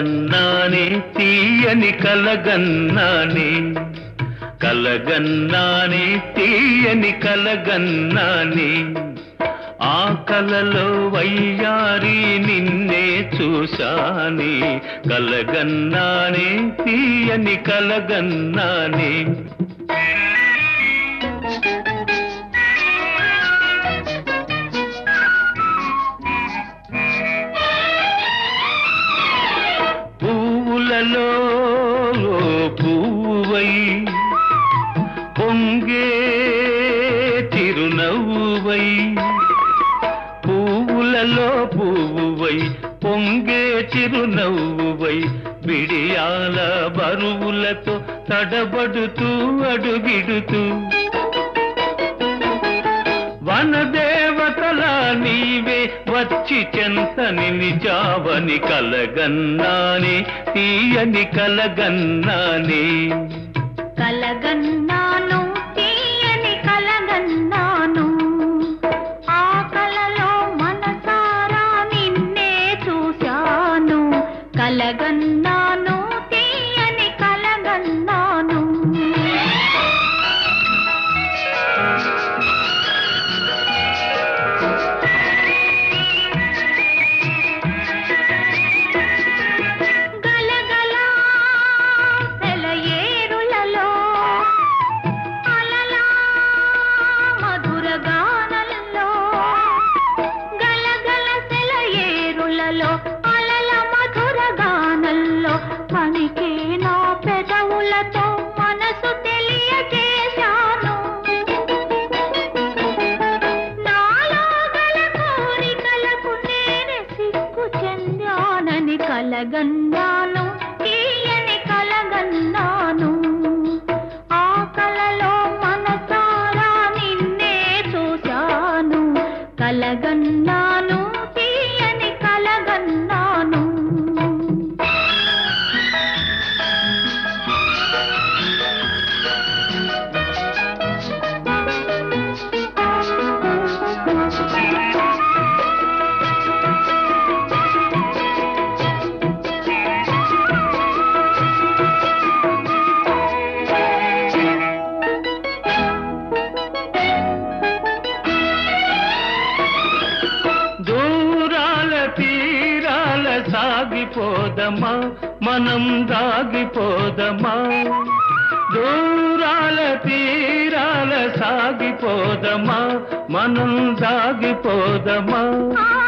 కలగన్నానే తీయని కలగన్నానే కలగన్నానే తీయని కలగన్నానే ఆ కలలో వయ్యారి నిన్నే చూశానే కలగన్నానే తీయని కలగన్నానే పువ్వులలో పువ్వై పొంగే చిరునవ్వువై పువ్వులలో పువ్వువై పొంగే చిరునవ్వువై బిడియాల బరువులతో తడబడుతూ అడుగిడుతూ వనదేవతల నీవే వచ్చి చెంత నిలిచావని కలగన్నానే తీయని కలగన్నానే కలగన్నాను తీయని కలగన్నాను ఆ కలలో మనసారా నిన్నే చూశాను కలగన్నాను తీయని కలగన్నాను గలగల సెలయేరులలో అలలా మధుర గానంలో గలగల సెలయేరులలో అలల మధుర గానంలో పనికే నా పెదవులతో మనసు తెలియజేశాను నాలో గల కోరికలకు నేనే సిగ్గు చెందానని కలగన్నాను తీయని కలగన్నాను ఆ కలలో మనసారా నిన్నే చూశాను కలగన్నాను తీయని కలగన్నాను దూరాల తీరాల సాగిపోదమా మనం దాగిపోదమా దూరాల తీరాల సాగిపోదమా మనం దాగిపోదమా ఆ